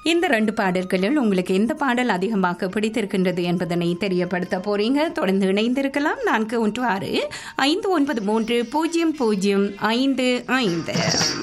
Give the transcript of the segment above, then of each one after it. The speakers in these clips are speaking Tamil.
இந்த ரெண்டு பாடல்களில் உங்களுக்கு எந்த பாடல் அதிகமாக பிடித்திருக்கின்றது என்பதனை தெரியப்படுத்த போறீங்க தொடர்ந்து இணைந்திருக்கலாம் நான்கு ஒன்று ஆறு ஐந்து ஒன்பது மூன்று பூஜ்ஜியம் பூஜ்ஜியம் ஐந்து ஐந்து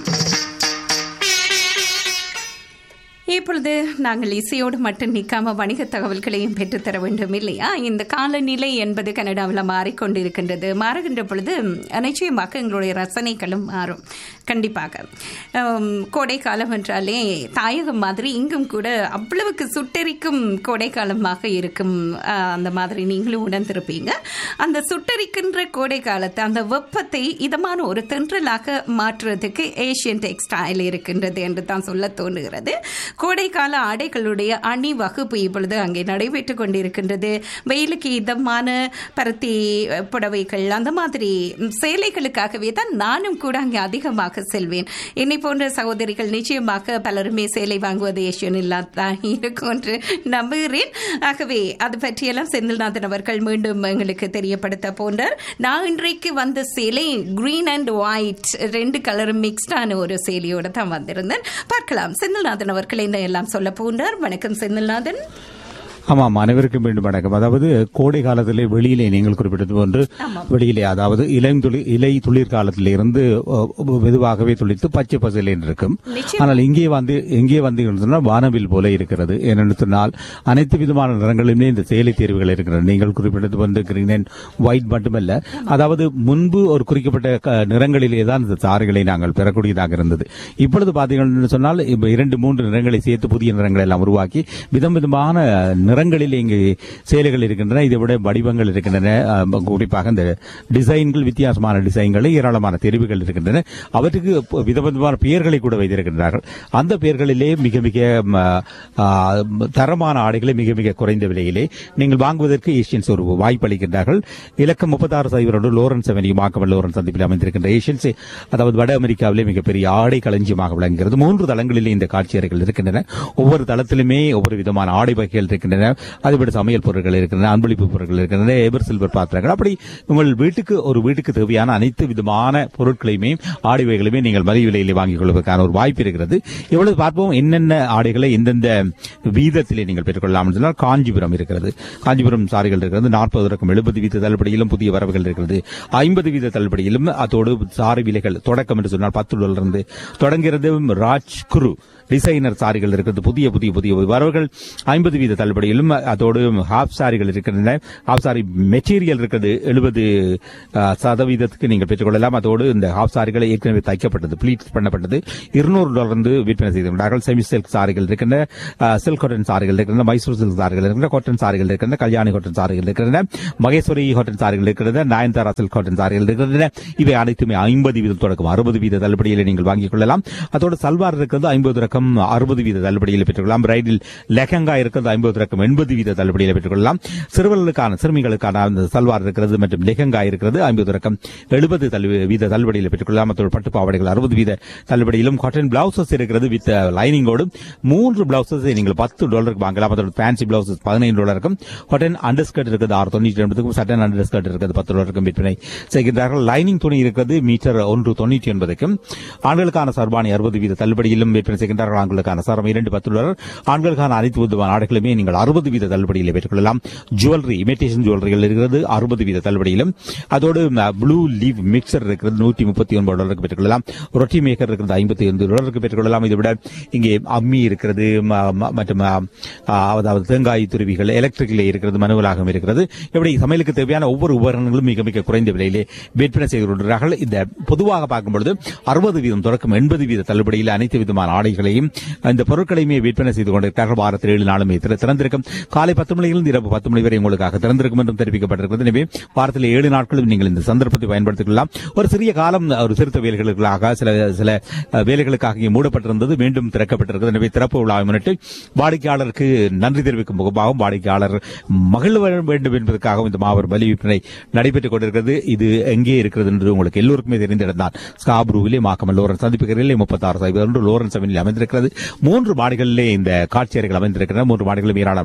இப்பொழுது நாங்கள் இசையோடு மட்டும் நிற்காம வணிக தகவல்களையும் பெற்றுத்தர வேண்டும் இல்லையா இந்த காலநிலை என்பது கனடாவில் மாறிக்கொண்டிருக்கின்றது மாறுகின்ற பொழுது நிச்சயமாக எங்களுடைய ரசனைகளும் மாறும் கண்டிப்பாக ஆம், கோடை காலம் என்றாலே தாயகம் மாதிரி இங்கும் கூட அவ்வளவுக்கு சுட்டெரிக்கும் கோடை காலமாக இருக்கும் ஆ, அந்த மாதிரி நீங்களும் உணர்ந்திருப்பீங்க அந்த சுட்டெரிக்கின்ற கோடை காலத்தை அந்த வெப்பத்தை இதமான ஒரு தென்றலாக மாற்றுறதுக்கு ஏஷியன் டெக்ஸ்டைல் இருக்கின்றது என்று தான் சொல்ல தோன்றுகிறது கோடைக்கால ஆடைகளுடைய அணிவகுப்பு இப்பொழுது அங்கே நடைபெற்றுக் கொண்டிருக்கின்றது வெயிலுக்கு இதமான பருத்தி அஹ், புடவைகள் அந்த மாதிரி ம், சேலைகளுக்காகவே தான் நானும் கூட அங்கே அதிகமாக செல்வேன் என்னை போன்ற சகோதரிகள் நிச்சயமாக பலருமே சேலை வாங்குவது ஏஷியன் இல்லாதான் இருக்கும் என்று நம்புகிறேன் ஆகவே அது பற்றியெல்லாம் செந்தில்நாதன் அவர்கள் மீண்டும் எங்களுக்கு தெரியப்படுத்த போன்றார் நான் இன்றைக்கு வந்த சேலை கிரீன் அண்ட் ஒயிட் ரெண்டு கலரும் மிக்ஸ்டான ஒரு சேலையோட தான் வந்திருந்தேன் பார்க்கலாம் செந்தில்நாதன் அவர்கள் என்ன எல்லாம் சொல்ல போன்றார் வணக்கம் செந்தில்நாதன் ஆமாம் அனைவருக்கும் மீண்டும் வணக்கம் அதாவது கோடை காலத்திலே வெளியிலே நீங்கள் குறிப்பிட்டது போன்று வெளியிலே அதாவது இளந்துளி இலை துளிர் காலத்திலே இருந்து அஹ், மெதுவாகவே துளித்து பச்சை பசலேன் இருக்கும் நிச்சயம். ஆனால் இங்கே வந்து எங்கே வந்து சொன்னால் வானவில் போல இருக்கிறது ஏனென்று சொன்னால் அனைத்து விதமான நிறங்களிலுமே இந்த சேலை தேர்வுகள் இருக்கிறது நீங்கள் குறிப்பிட்டது வந்து கிரீன் அண்ட் ஒயிட் மட்டுமல்ல அதாவது முன்பு ஒரு குறிக்கப்பட்ட க- நிறங்களிலே தான் இந்த சாறுகளை நாங்கள் பெறக்கூடியதாக இருந்தது இப்பொழுது பார்த்தீங்கன்னு சொன்னால் இப்ப இரண்டு மூன்று நிறங்களை சேர்த்து புதிய நிறங்களை எல்லாம் உருவாக்கி விதம் விதமான நிறங்களில் இங்கு சேலைகள் இருக்கின்றன இதை விட வடிவங்கள் இருக்கின்றன அஹ், குறிப்பாக இந்த டிசைன்கள் வித்தியாசமான டிசைன்கள் ஏராளமான தெரிவுகள் இருக்கின்றன அவற்றுக்கு ப- விதவிதமான பெயர்களை கூட வைத்திருக்கின்றார்கள் அந்த பெயர்களிலே மிக மிக ம, ஆ, தரமான ஆடைகளை மிக மிக குறைந்த விலையிலே நீங்கள் வாங்குவதற்கு ஏஷியன்ஸ் ஒரு வாய்ப்பு அளிக்கின்றார்கள் இலக்கம் முப்பத்தாறு சைவரோடு லோரன்ஸ் அவென்யூ மாக்கமல் லோரன்ஸ் சந்திப்பில் அமைந்திருக்கின்ற ஏஷியன்ஸ் அதாவது வட அமெரிக்காவிலே மிகப்பெரிய ஆடை களஞ்சியமாக விளங்குகிறது மூன்று தளங்களிலே இந்த காட்சி அறைகள் இருக்கின்றன ஒவ்வொரு தளத்திலுமே ஒவ்வொரு விதமான ஆடை வகைகள் இருக்கின்றன அதுபடி சமையல் பொருட்கள் இருக்கின்றன அன்பளிப்பு பொருட்கள் இருக்கின்றன எவர் சில்வர் பாத்திரங்கள் அப்படி உங்கள் வீட்டுக்கு ஒரு வீட்டுக்கு தேவையான அனைத்து விதமான பொருட்களையுமே ஆடை வகைகளையுமே நீங்கள் மலிவு விலையிலே வாங்கிக் கொள்வதற்கான ஒரு வாய்ப்பு இருக்கிறது எவ்வளவு பார்ப்போம் என்னென்ன ஆடைகளை எந்தெந்த வீதத்திலே நீங்கள் பெற்றுக்கொள்ளலாம் என்று சொன்னால் காஞ்சிபுரம் இருக்கிறது காஞ்சிபுரம் சாரிகள் இருக்கிறது நாற்பது ரகம் எழுபது வீத தள்ளுபடியிலும் புதிய வரவுகள் இருக்கிறது ஐம்பது வீத தள்ளுபடியிலும் அதோடு சாரி விலைகள் தொடக்கம் என்று சொன்னால் பத்து டாலர் இருந்து தொடங்குகிறது ராஜ் குரு டிசைனர் சாரிகள் இருக்கிறது புதிய புதிய புதிய வரவுகள் ஐம்பது வீத தள்ளுபடியிலும் அதோடு ஹாஃப் சாரிகள் இருக்கின்றன ஹாஃப் சாரி மெட்டீரியல் இருக்கிறது எழுபது சதவீதத்துக்கு நீங்கள் பெற்றுக்கொள்ளலாம் அதோடு இந்த ஹாஃப் சாரிகளை ஏற்கனவே தைக்கப்பட்டது ப்ளீட் பண்ணப்பட்டது இருநூறு டாலர் இருந்து விற்பனை செய்திருக்கிறார்கள் செமி சில்க் சாரிகள் இருக்கின்றன சில்க் காட்டன் சாரிகள் இருக்கின்றன மைசூர் சில்க் சாரிகள் இருக்கின்றன காட்டன் சாரிகள் இருக்கின்றன கல்யாணி காட்டன் சாரிகள் இருக்கின்றன மகேஸ்வரி காட்டன் சாரிகள் இருக்கின்றன நயன்தாரா சில்க் காட்டன் சாரிகள் இருக்கின்றன இவை அனைத்துமே ஐம்பது வீதம் தொடக்கம் அறுபது வீத தள்ளுபடியில் நீங்கள் வாங்கிக் கொள்ளலாம் அதோடு சல்வார் இருக்கிறது ஐம்பது ரக்கம் அறுபது வீத தள்ளுபடியில் பெற்றுக்கொள்ளலாம் பிரைடில் லெஹங்கா இருக்கிறது ஐம்பது ரக்கம் எண்பது வீத தள்ளுபடியில் பெற்றுக்கொள்ளலாம் சிறுவர்களுக்கான சிறுமிகளுக்கான அந்த சல்வார் இருக்கிறது மற்றும் லெஹங்கா இருக்கிறது ஐம்பது ரக்கம் எழுபது வீத தள்ளுபடியில் பெற்றுக்கொள்ளலாம் அதோடு பட்டு பாவாடைகள் அறுபது வீத தள்ளுபடியிலும் காட்டன் பிளவுசஸ் இருக்கிறது வித் லைனிங்கோடு மூன்று பிளவுசஸ் நீங்கள் பத்து டாலருக்கு வாங்கலாம் அதோட ஃபேன்சி பிளவுசஸ் பதினைந்து டாலருக்கும் காட்டன் அண்டர்ஸ்கர்ட் இருக்கிறது ஆறு தொண்ணூற்றி ஒன்பதுக்கும் சட்டன் அண்டர்ஸ்கர்ட் இருக்கிறது பத்து டாலருக்கும் விற்பனை செய்கின்றார்கள் லைனிங் துணி இருக்கிறது மீட்டர் ஒன்று தொண்ணூற்றி ஒன்பதுக்கும் ஆண்களுக்கான சர்பானி அறுபது வீத தள்ளுபடியிலும் விற்பனை செய்கின்றார்கள் ஆண்களுக்கான சரம் இரண்டு பத்து டாலர் ஆண்களுக்கான அனைத்து விதமான ஆடைகளுமே நீங்கள் அறுபது வீத தள்ளுபடியில் பெற்றுக்கொள்ளலாம் ஜுவல்லரி இமிட்டேஷன் ஜுவல்லரிகள் இருக்கிறது அறுபது வீத தள்ளுபடியிலும் அதோடு ப்ளூ லீவ் மிக்சர் இருக்கிறது நூற்றி முப்பத்தி ஒன்பது டாலருக்கு பெற்றுக்கொள்ளலாம் ரொட்டி மேக்கர் இருக்கிறது ஐம்பத்தி ஐந்து டாலருக்கு பெற்றுக்கொள்ளலாம் இதை விட இங்கே அம்மி இருக்கிறது ம- ம- மற்றும் அ, அதாவது தேங்காய் துருவிகள் எலக்ட்ரிக்கிலே இருக்கிறது மனுவலாகவும் இருக்கிறது இப்படி சமையலுக்கு தேவையான ஒவ்வொரு உபகரணங்களும் மிக மிக குறைந்த விலையிலே விற்பனை செய்து கொண்டிருக்கிறார்கள் இந்த பொதுவாக பார்க்கும்பொழுது அறுபது வீதம் தொடக்கம் எண்பது வீத தள்ளுபடியில் அனைத்து விதமான ஆடைகளையும் இந்த பொருட்களையுமே விற்பனை செய்து கொண்டிருக்கிறார்கள் வாரத்தில் ஏழு நாளுமே திற- திறந்திருக்கும் காலை பத்து மணியிலிருந்து இரவு பத்து மணி வரை உங்களுக்காக திறந்திருக்கும் என்றும் தெரிவிக்கப்பட்டிருக்கிறது எனவே வாரத்தில் ஏழு நாட்களும் நீங்கள் இந்த சந்தர்ப்பத்தை பயன்படுத்திக் கொள்ளலாம் ஒரு சிறிய காலம் ஒரு சிறுத்த வேலைகளுக்காக சில சில அஹ், வேலைகளுக்காக இங்கே மூடப்பட்டிருந்தது மீண்டும் திறக்கப்பட்டிருக்கிறது எனவே திறப்பு விழாவை முன்னிட்டு வாடிக்கையாளருக்கு நன்றி தெரிவிக்கும் முகமாகவும் வாடிக்கையாளர் மகிழ வேண்டும் என்பதற்காகவும் இந்த மாபெரும் பலி விற்பனை நடைபெற்றுக் கொண்டிருக்கிறது இது எங்கே இருக்கிறது என்று உங்களுக்கு எல்லோருக்குமே தெரிந்த இடம்தான் ஸ்காப்ரூவிலே மாக்கமல் லோரன்ஸ் சந்திப்புகளிலே முப்பத்தாறு சைபர் ஒன்று லோரன்ஸ் அவனில் அமைந்திருக்கிறது மூன்று மாடிகளிலே இந்த காட்சி அறைகள் அமைந்திருக்கின்றன மூன்று மாடிகளும் ஏராளம்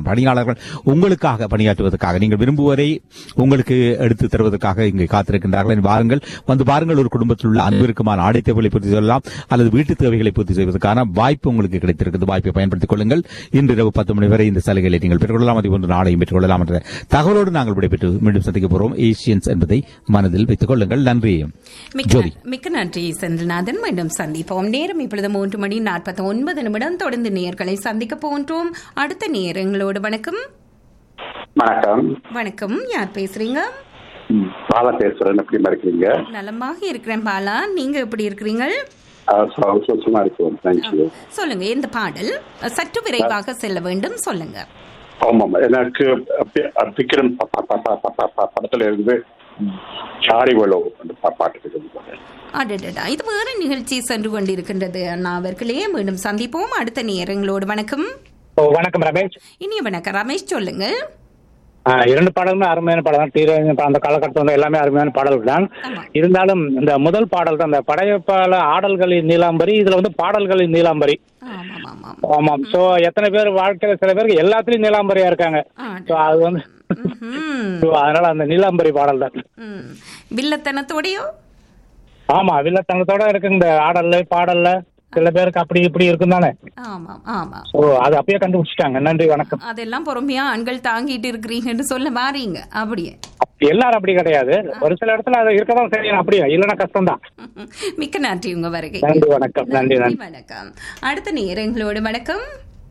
பணியாளர்கள் உங்களுக்காக பணியாற்றுவதற்காக நீங்கள் விரும்புவதை உங்களுக்கு எடுத்து தருவதற்காக இங்கே காத்திருக்கின்றார்கள் வாருங்கள் வந்து பாருங்கள் ஒரு குடும்பத்தில் உள்ள அன்பிற்குமான ஆடை தேவைகளை பூர்த்தி செய்யலாம் அல்லது வீட்டு தேவைகளை பூர்த்தி செய்வதற்கான வாய்ப்பு உங்களுக்கு கிடைத்திருக்கிறது வாய்ப்பை பயன்படுத்திக் கொள்ளுங்கள் இன்று இரவு பத்து மணி வரை இந்த சலுகைகளை நீங்கள் பெற்றுக்கொள்ளலாம் அதே போன்று நாளையும் பெற்றுக்கொள்ளலாம் என்ற தகவலோடு நாங்கள் விடைபெற்று மீண்டும் சந்திக்க போறோம் ஏசியன்ஸ் என்பதை மனதில் வைத்துக் கொள்ளுங்கள் நன்றி மிக்க ஜோதி மிக்க நன்றி செந்தில்நாதன் மீண்டும் சந்திப்போம் நேரம் இப்பொழுது மூன்று மணி நாற்பத்தி ஒன்பது நிமிடம் தொடர்ந்து நேர்களை சந்திக்க போன்றோம் அடுத்த நேரங்களோடு வணக்கம் வணக்கம் வணக்கம் யார் பேசுறீங்க ம், பாலா பேசுறேன் எப்படி இருக்கீங்க நலமாக இருக்கிறேன் பாலா நீங்க எப்படி இருக்கிறீங்க அஹ், சு- சு- சும்மா இருக்கோம் தேங்க்யூ சொல்லுங்க இந்த பாடல் சற்று விரைவாக செல்ல வேண்டும் சொல்லுங்க ஆமாம் எனக்கு அப்பி- விக்ரம் ப- ப- ப- ப- ப- ப- படத்துல இருந்து சாரிவளோ அந்த பா- பாட்டு கேட்குது. அடடடா இது வேற நிகழ்ச்சி சென்று கொண்டிருக்கின்றது அண்ணா அவர்களே மீண்டும் சந்திப்போம் அடுத்த நேரங்களோடு வணக்கம் ஓ, வணக்கம் ரமேஷ் இனிய வணக்கம் ரமேஷ் சொல்லுங்கள் ஆ, இரண்டு பாடலுமே அருமையான பாடல் தான் தீர அந்த காலகட்டத்தில் வந்து எல்லாமே அருமையான பாடல்கள் தான் ஆமா. இருந்தாலும் இந்த முதல் பாடல் தான் இந்த படையப்பால ஆடல்களின் நீலாம்பரி இதுல வந்து பாடல்களின் நீலாம்பரி ஆமாம் ஆமாம் ஆமாம் சோ எத்தனை பேர் வாழ்க்கையில சில பேருக்கு எல்லாத்துலயும் நீலாம்பரியா இருக்காங்க ஆ, சோ அது வந்து ம்ஹும். so, அதனால அந்த நீலாம்பரி பாடல் தான் ம். வில்லத்தனத்தோடையோ ஆமா வில்லத்தனத்தோட இருக்கு இந்த ஆடல்ல பாடல்ல சில பேருக்கு அப்படி இப்படி இருக்கும் தானே ஆமாம் ஆமாம் ஓ அது அப்பயே கண்டுபிடிச்சிட்டாங்க நன்றி வணக்கம் அதெல்லாம் பொறுமையா ஆண்கள் தாங்கிட்டு இருக்கிறீங்கன்னு சொல்ல மாறீங்க அப்படியே எல்லாரும் அப்படி கிடையாது ஒரு சில இடத்துல அது இருக்கதான் செய்யணும் அப்படியே இல்லைன்னா கஷ்டம் தான் மிக்க நன்றி உங்க வருகை நன்றி வணக்கம் நன்றி நன்றி வணக்கம் அடுத்த நேரங்களோடு வணக்கம்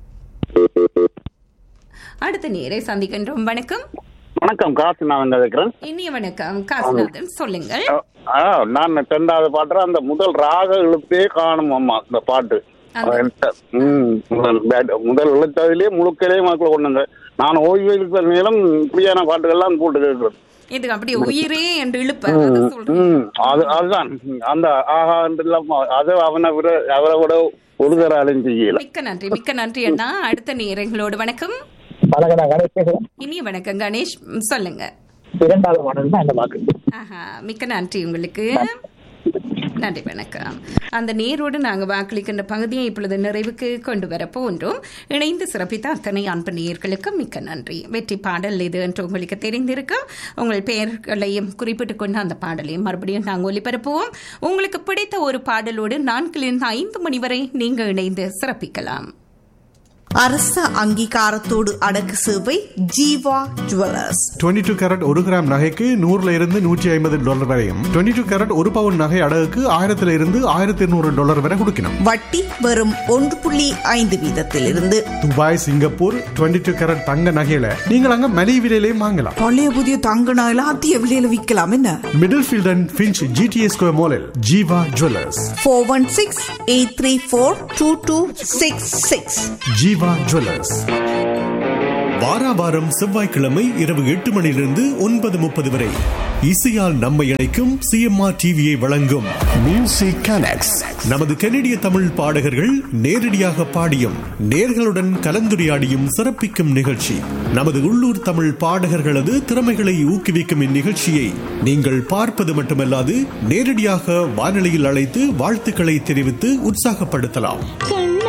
அடுத்த நேரை சந்திக்கின்றோம் வணக்கம் வணக்கம் காசு நான் வந்து இருக்கிறேன் இனிய வணக்கம் காசிநாதன் சொல்லுங்கள் ஆ, நான் ரெண்டாவது பாட்டு அந்த முதல் ராக எழுத்தே காணும் அம்மா இந்த பாட்டு அந்த- என்கிட்ட, ம், முதல் bad- முதல் எழுத்ததிலே முழுக்கலே மக்கள் கொண்டு வந்தேன். நான் ஓய்வு இருக்கிற நேரம் இப்படியான பாட்டுகள்லாம் போட்டு கேட்கிறேன் இது அப்படியே உயிரே என்று இழுப்ப அதை சொல்றேன் ம், அது அதுதான் அந்த ஆஹா எல்லாம் அது அவனை விட அவரை விட ஒரு தராலும் செய்யல மிக்க நன்றி மிக்க நன்றி அண்ணா அடுத்த நேரங்களோடு வணக்கம் வணக்கம் நான் கணேஷ் பேசுறேன் இனிய வணக்கம் கணேஷ் ம், சொல்லுங்க இரண்டாவது பாடல் தான் இந்த வாக்கு ஆஹா மிக்க நன்றி உங்களுக்கு நன்றி வணக்கம் அந்த நேரோடு நாங்கள் வாக்களிக்கின்ற பகுதியை இப்பொழுது நிறைவுக்கு கொண்டு வர போன்றோம் இணைந்து சிறப்பித்த அத்தனை அன்பு நேயர்களுக்கு மிக்க நன்றி வெற்றி பாடல் இது என்று உங்களுக்கு தெரிந்திருக்கும் உங்கள் பெயர்களையும் குறிப்பிட்டு கொண்டு அந்த பாடலையும் மறுபடியும் நாங்கள் ஒலிபரப்புவோம் உங்களுக்கு பிடித்த ஒரு பாடலோடு நான்கிலிருந்து ஐந்து மணி வரை நீங்கள் இணைந்து சிறப்பிக்கலாம் அரச அங்கீகாரத்தோடு அடக்கு சேவை ஜீவா ஜுவல்லர்ஸ் 22 டூ கேரட் ஒரு கிராம் நகைக்கு நூறுல இருந்து நூற்றி ஐம்பது டாலர் வரையும் 22 டூ கேரட் ஒரு பவுன் நகை அடகுக்கு ஆயிரத்துல இருந்து ஆயிரத்தி இருநூறு டாலர் வரை கொடுக்கணும் வட்டி வெறும் ஒன்று புள்ளி ஐந்து வீதத்திலிருந்து துபாய் சிங்கப்பூர் 22 டூ கேரட் தங்க நகையில நீங்கள் அங்க மலிவு விலையிலையும் வாங்கலாம் பழைய புதிய தங்க நகையில அதிக விலையில விற்கலாம் என்ன Middlefield and Finch GTA square மாலில் Jeeva jewellers four one six eight three four two two six six Jeeva jewellers வாராவாரம் செவ்வாய்க்கிழமை இரவு எட்டு மணியிலிருந்து ஒன்பது முப்பது வரை இசையால் நம்மை இணைக்கும் சிஎம்ஆர் டிவியை வழங்கும் மியூசிக் கனெக்ட்ஸ் நமது கனடிய தமிழ் பாடகர்கள் நேரடியாக பாடியும் நேர்களுடன் கலந்துரையாடியும் சிறப்பிக்கும் நிகழ்ச்சி நமது உள்ளூர் தமிழ் பாடகர்களது திறமைகளை ஊக்குவிக்கும் இந்நிகழ்ச்சியை நீங்கள் பார்ப்பது மட்டுமல்லாது நேரடியாக வானொலியில் அழைத்து வாழ்த்துக்களை தெரிவித்து உற்சாகப்படுத்தலாம் கண்ணா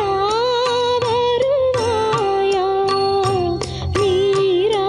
வருவாயா நீரா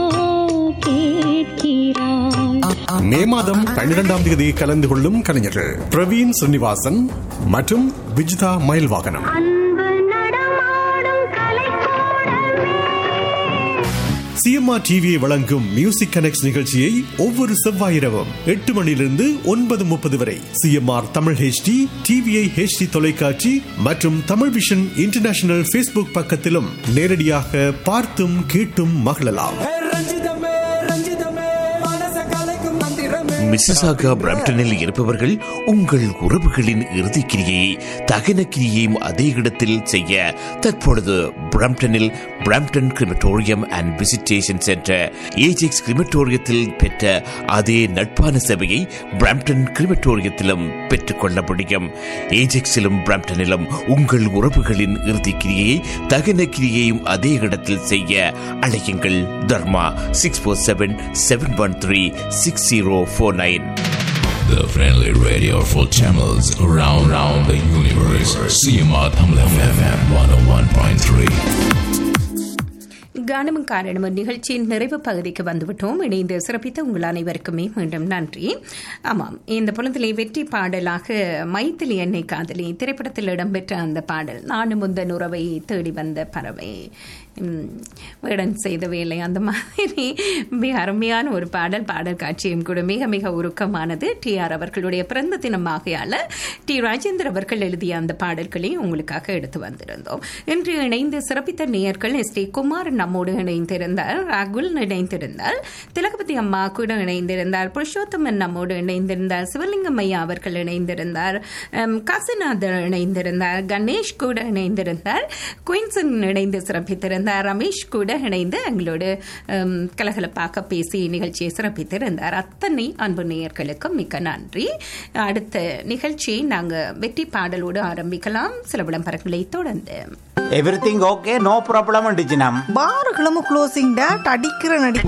கேட்கிறாய் மே மாதம் பன்னிரெண்டாம் தேதி கலந்து கொள்ளும் கலைஞர்கள் பிரவீன் ஸ்ரீனிவாசன் மற்றும் விஜிதா மயில்வாகனம் அன்பு நடமாடும் கலைக்கூடமே சிஎம்ஆர் டிவியை வழங்கும் மியூசிக் கனெக்ட் நிகழ்ச்சியை ஒவ்வொரு செவ்வாய் இரவும் எட்டு மணியிலிருந்து ஒன்பது முப்பது வரை CMR Tamil HD TVI HD தொலைக்காட்சி மற்றும் தமிழ் விஷன் இன்டர்நேஷனல் ஃபேஸ்புக் பக்கத்திலும் நேரடியாக பார்த்தும் கேட்டும் மகிழலாம் மிசிசாகா பிரம்டனில் இருப்பவர்கள் உங்கள் உறவுகளின் இறுதிக் கிரியை தகன கிரியையும் அதே இடத்தில் செய்ய தற்பொழுது பிரம்டனில் Brampton crematorium and visitation centre Ajax கிரிமட்டோரியத்தில் பெற்ற அதே நட்பான சேவையை பிரம்டன் கிரிமட்டோரியத்திலும் பெற்றுக்கொள்ள முடியும் ஏஜெக்ஸிலும் பிரம்டனிலும் உங்கள் உறவுகளின் இறுதிக் கிரியையை தகன கிரியையும் அதே இடத்தில் செய்ய அழையுங்கள் Dharma six four seven seven one three six zero four nine The friendly radio for channels around, around the universe. CMR Tamil FM 101.3. கானமும் காரணமும் நிகழ்ச்சியின் நிறைவு பகுதிக்கு வந்துவிட்டோம் இணைந்து சிறப்பித்த உங்கள் அனைவருக்குமே மீண்டும் நன்றி ஆமாம் இந்த பொழுதிலே வெற்றி பாடலாக மைத்திலி என்னை காதலி திரைப்படத்தில் இடம்பெற்ற அந்த பாடல் நானும் முந்தன் உறவை தேடி வந்த பறவை ம், வேடன் செய்த வேலை அந்த மாதிரி மிக அருமையான ஒரு பாடல் பாடல் காட்சியும் கூட மிக மிக உருக்கமானது டி ஆர் அவர்களுடைய பிறந்த தினம் ஆகையால டி ராஜேந்தர் அவர்கள் எழுதிய அந்த பாடல்களை உங்களுக்காக எடுத்து வந்திருந்தோம் இன்று இணைந்து சிறப்பித்த நேயர்கள் எஸ் டி குமார் நம்மோடு இணைந்திருந்தார் ராகுல் இணைந்திருந்தார் திலகபதி அம்மா கூட இணைந்திருந்தார் புருஷோத்தமன் நம்மோடு இணைந்திருந்தார் சிவலிங்கம் ஐயா அவர்கள் இணைந்திருந்தார் எம், காசிநாதர் இணைந்திருந்தார் கணேஷ் கூட இணைந்திருந்தார் குயின்சன் இணைந்து சிறப்பித்திருந்தார் ரமேஷ் கூட இணைந்து எங்களோடு எம், கலகலப்பாக பேசி நிகழ்ச்சியை சிறப்பித்திருந்தார் அத்தனை அன்பு நேயர்களுக்கும் மிக்க நன்றி அடுத்த நிகழ்ச்சியை நாங்கள் வெற்றி பாடலோடு ஆரம்பிக்கலாம் சில விளம்பரங்களை தொடர்ந்து எவ்ரிதிங் ஓகே நோ ப்ராப்ளம் அண்டிச்சினம் பாருகளும் க்ளோசிங் டேட் அடிக்கிற நடி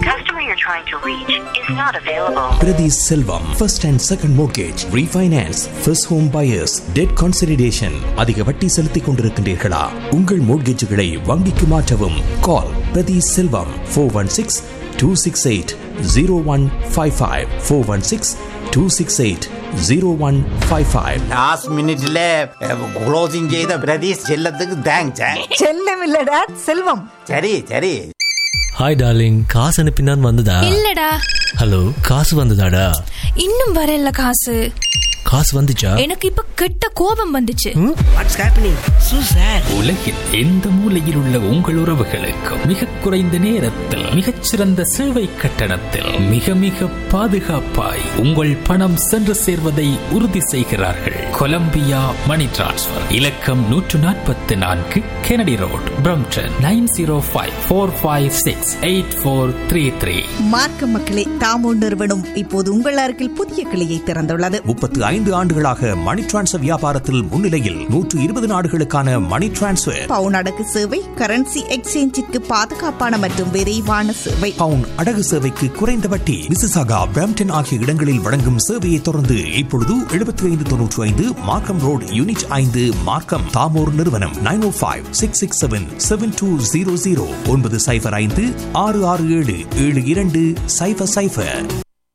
Priti Selvam, first and second mortgage, refinance, first home buyers, debt consolidation. அதிக வட்டி செலுத்திக் கொண்டிருக்கின்றீர்களா உங்கள் மோட்கேஜுகளை வங்கிக்கு மாற்றவும் call Prathi Selvam four one six two six eight zero one five five four one six two six eight zero one five five last மினிட்ல க்ளோசிங் செய்த பிரதீஷ் செல்லத்துக்கு தேங்க்ஸ் செல்லம் இல்ல டேட் செல்வம் சரி சரி ஹாய் டார்லிங் காசு அனுப்பினான் வந்ததா இல்லடா ஹலோ காசு வந்ததாடா இன்னும் வரல காசு காசு வந்துச்சா எனக்கு இப்ப கெட்ட கோபம் வந்துச்சு வாட்ஸ் ஹேப்பனிங் சூ சார் உலகில் எந்த மூலையில் உள்ள உங்கள் உறவுகளுக்கும் மிக குறைந்த நேரத்தில் மிகச்சிறந்த சேவை கட்டணத்தில் மிக மிக பாதுகாப்பாய் உங்கள் பணம் சென்று சேர்வதை உறுதி செய்கிறார்கள் கொலம்பியா மணி டிரான்ஸ்ஃபர் இலக்கம் நூற்று நாற்பத்தி நான்கு Kennedy road Brampton nine zero five four five six eight four three three மார்க்க மக்களே தாமோ நிறுவனம் இப்போது உங்கள் அருகில் புதிய கிளையை திறந்துள்ளது முப்பத்து ஐந்து ஆண்டுகளாக மணி டிரான்ஸ்ஃபர் வியாபாரத்தில் முன்னிலையில் நூற்று இருபது நாடுகளுக்கான மணி டிரான்ஸ்ஃபர் பவுன் அடகு சேவை கரன்சி எக்ஸ்சேஞ்சிற்கு பாதுகாப்பான மற்றும் விரைவான சேவை பவுன் அடகு சேவைக்கு குறைந்த வட்டி மிசிசாகா பிராம்டன் ஆகிய இடங்களில் வழங்கும் சேவையை தொடர்ந்து இப்பொழுது எழுபத்தி ஐந்து தொன்னூற்றி ஐந்து மார்க்கம் ரோடு யூனிட் ஐந்து மார்க்கம் தாமோர் நிறுவனம் nine O five six six seven seven two zero zero ஒன்பது சைஃபர் ஐந்து ஆறு ஆறு ஏழு ஏழு இரண்டு cipher cipher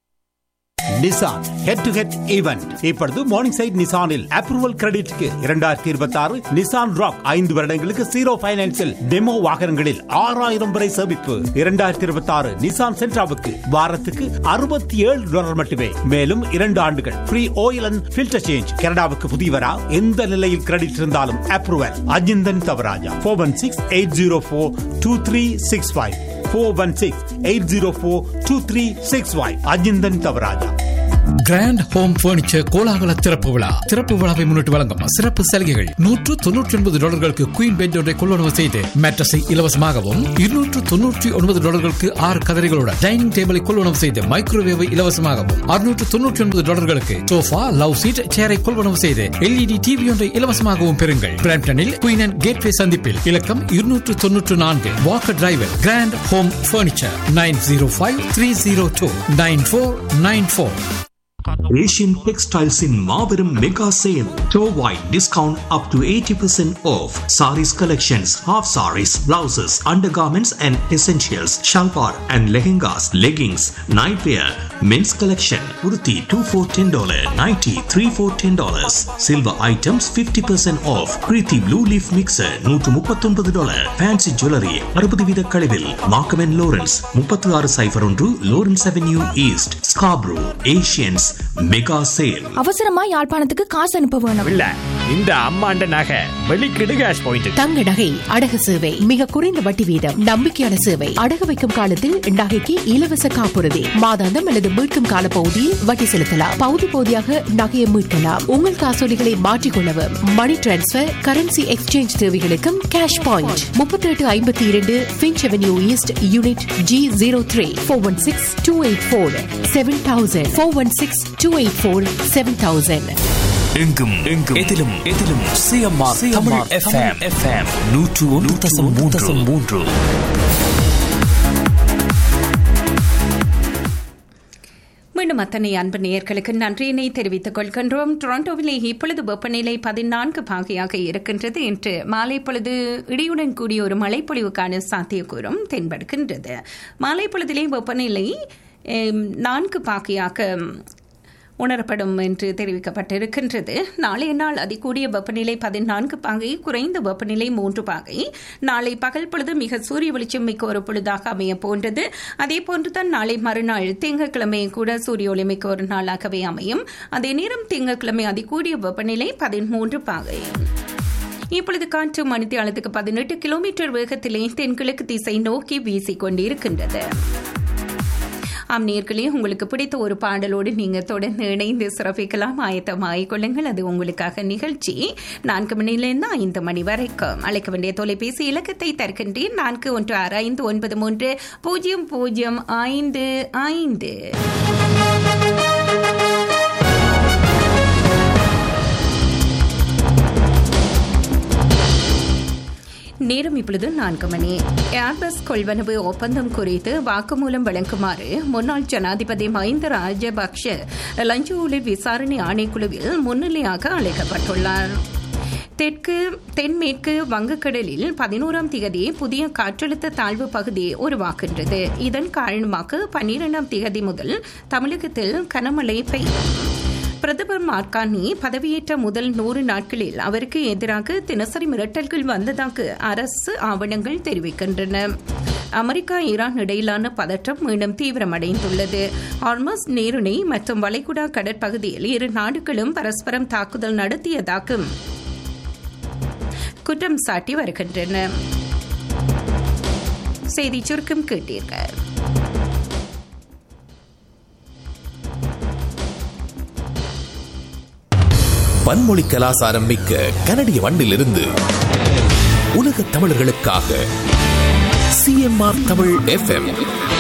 Nissan head to head event இப்பொழுது மார்னிங் சைட் நிசானில் அப்ரூவல் கிரெடிட்க்கு இரண்டாயிரத்தி இருபத்தி ஆறு நிசான் ராக் ஐந்து வருடங்களுக்கு ஜீரோ பைனான்சில் டெமோ வாகனங்களில் ஆறாயிரம் வரை சேமிப்பு இரண்டாயிரத்தி இருபத்தி ஆறு நிசான் சென்ட்ராவுக்கு வாரத்துக்கு அறுபத்தி ஏழு டாலர் மட்டுமே மேலும் இரண்டு ஆண்டுகள் free oil and filter change கனடாவுக்கு புதியவரா எந்த நிலையில் கிரெடிட் இருந்தாலும் approval Ajinthan Thavarajah four one six eight zero four two three six five four one six eight zero four two three six five Ajinthan Thavarajah grand home furniture கோலாகல திறப்பு விழா திறப்பு விழாவை முன்னிட்டு வழங்கும் சிறப்பு சலுகைகள் நூற்று தொன்னூற்றி ஒன்பது டாலர்களுக்கு குயின் பெட் ஒன்றை கொள்வனவு செய்து மேட்ரஸை இலவசமாகவும் இருநூற்று தொன்னூற்றி ஒன்பது டாலர்களுக்கு ஆறு கதரைகளுடன் டைனிங் டேபிளை கொள்வனவு செய்து மைக்ரோவேவை இலவசமாகவும் அறுநூற்று தொன்னூற்றி ஒன்பது டாலர்களுக்கு சோஃபா லவ் சீட் சேரை கொள்வனவு செய்து எல்இடி டிவி ஒன்றை இலவசமாகவும் பெறுங்கள் பிராம்டனில் குயின் அண்ட் கேட்வே சந்திப்பில் இலக்கம் இருநூற்று தொன்னூற்று நான்கு Walker drive grand home furniture nine zero five three zero two nine four nine four Asian டெக்ஸ்டைல்ஸின் மாபெரும் மெகா சேல் டோவாய் discount up to eighty percent off sarees collections half sarees blouses under garments and essentials salwar and lehengas leggings night wear men's collection உருத்தி two four ten dollar ninety three four ten dollars silver items fifty percent off Preethi blue leaf mixer நூற்று முப்பத்தொன்பது டாலர் ஃபேன்சி ஜுவல்லரி அறுபது வீத கழிவில் மார்க்கமென் லோரன்ஸ் முப்பத்தி ஆறு சைஃபர் ஒன்று Lawrence avenue east Scarborough Asians mega sale அவசரமா யாழ்ப்பாணத்துக்கு காசு அனுப்ப வேணும் இல்ல இந்த அம்மாண்ட நகை வெளிக்கிடு கேஷ் பாயிண்ட் தங்க நகை அடகு சேவை மிக குறைந்த வட்டி வீதம் நம்பிக்கையான சேவை அடகு வைக்கும் காலத்தில் நகைக்கு இலவச காப்புறுதி மாதாந்தம் அல்லது மீட்கும் கால பகுதியில் வட்டி செலுத்தலாம் பகுதி பகுதியாக நகையை மீட்கலாம் உங்கள் காசோலிகளை மாற்றிக்கொள்ளவும் மணி டிரான்ஸ்பர் கரன்சி எக்ஸ்சேஞ்ச் தேவைகளுக்கும் கேஷ் பாயிண்ட் முப்பத்தி எட்டு ஐம்பத்தி இரண்டு Finch avenue east unit G zero three four one six two eight four seven thousand four one six two eight four seven thousand எங்கும் எங்கும் எதிலும் எதிலும் சிஎம்ஆர் தமிழ் எஃப்எம் எஃப்எம் நூற்று ஒன்று தசம் மூன்று தசம் மூன்று மீண்டும் மீண்டும் அத்தனை அன்பு நேயர்களுக்கு நன்றியினை தெரிவித்துக் கொள்கின்றோம் டொரண்டோவிலே இப்பொழுது வெப்பநிலை பதினான்கு பாகையாக இருக்கின்றது இன்று மாலை பொழுது இடியுடன் கூடிய ஒரு மழைப்பொழிவுக்கான சாத்தியக்கூறும் தென்படுகின்றது மாலை பொழுதிலே வெப்பநிலை எம், நான்கு பாகையாக உணரப்படும் என்று தெரிவிக்கப்பட்டிருக்கின்றது நாளைய நாள் அதிகூடிய வெப்பநிலை பதினான்கு பாகை குறைந்த வெப்பநிலை மூன்று பாகை நாளை பகல் பொழுது மிக சூரிய வெளிச்சம் மிக்க ஒரு பொழுதாக அமைய போன்றது அதே போன்றுதான் நாளை மறுநாள் திங்கட்கிழமை கூட சூரிய ஒளி மிக்க ஒரு நாளாகவே அமையும் அதே நேரம் திங்கட்கிழமை அதிகூடிய வெப்பநிலை பதிமூன்று பாகை இப்பொழுது காற்று மணித்தியாலத்துக்கு பதினெட்டு கிலோமீட்டர் வேகத்திலே தென்கிழக்கு திசை நோக்கி வீசிக் கொண்டிருக்கின்றது ஆம் நேர்களே உங்களுக்கு பிடித்த ஒரு பாடலோடு நீங்க தொடர்ந்து இணைந்து சிறப்பிக்கலாம் ஆயத்தமாகிக் கொள்ளுங்கள் அது உங்களுக்காக நிகழ்ச்சி நான்கு மணியிலிருந்து ஐந்து மணி வரைக்கும் அழைக்க வேண்டிய தொலைபேசி இலக்கத்தை தருகின்றேன் நான்கு ஒன்று ஆறு ஐந்து ஒன்பது மூன்று பூஜ்ஜியம் பூஜ்ஜியம் ஐந்து ஐந்து நேரம் இப்பொழுது நான்கு மணி ஏர்பஸ் கொள்வனவு ஒப்பந்தம் குறித்து வாக்குமூலம் வழங்குமாறு முன்னாள் ஜனாதிபதி மஹிந்த ராஜபக்ஷ லஞ்ச ஊழல் விசாரணை ஆணைக்குழுவில் முன்னிலையாக அழைக்கப்பட்டுள்ளார் தெற்கு தென்மேற்கு வங்கக்கடலில் பதினோராம் திகதி புதிய காற்றழுத்த தாழ்வு பகுதி உருவாகின்றது இதன் காரணமாக பன்னிரெண்டாம் திகதி முதல் தமிழகத்தில் கனமழை பெய்யும் பிரதமர் மார்கானி பதவியேற்ற முதல் நூறு நாட்களில் அவருக்கு எதிராக தினசரி மிரட்டல்கள் வந்ததாக அரசு ஆவணங்கள் தெரிவிக்கின்றன அமெரிக்கா ஈரான் இடையிலான பதற்றம் மீண்டும் தீவிரமடைந்துள்ளது ஹார்மஸ் நீரிணை மற்றும் வளைகுடா கடற்பகுதியில் இரு நாடுகளும் பரஸ்பரம் தாக்குதல் நடத்தியதாக குற்றம் சாட்டி வருகின்றன செய்தி சுருக்கம் கேட்டீர்கள் பன்மொழி கலாசாரம் மிக்க கனடிய மண்ணிலிருந்து உலக தமிழர்களுக்காக சிஎம்ஆர் தமிழ் எஃப்எம்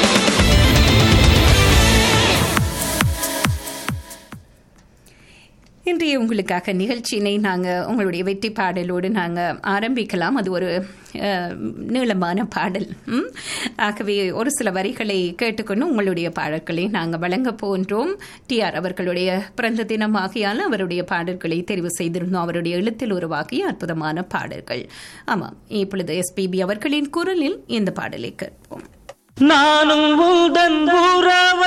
இன்றைய உங்களுக்காக நிகழ்ச்சியினை நாங்கள் உங்களுடைய வெற்றி பாடலோடு நாங்கள் ஆரம்பிக்கலாம் அது ஒரு அஹ், நீளமான பாடல் ம்? ஆகவே ஒரு சில வரிகளை கேட்டுக்கொண்டு உங்களுடைய பாடல்களை நாங்கள் வழங்க போன்றோம் டிஆர் அவர்களுடைய பிறந்த தினம் ஆகியால் அவருடைய பாடல்களை தெரிவு செய்திருந்தோம் அவருடைய எழுத்தில் உருவாக்கிய அற்புதமான பாடல்கள் ஆமாம் இப்பொழுது எஸ்பிபி அவர்களின் குரலில் இந்த பாடலை கேட்போம் நானும் உந்தன் உறவ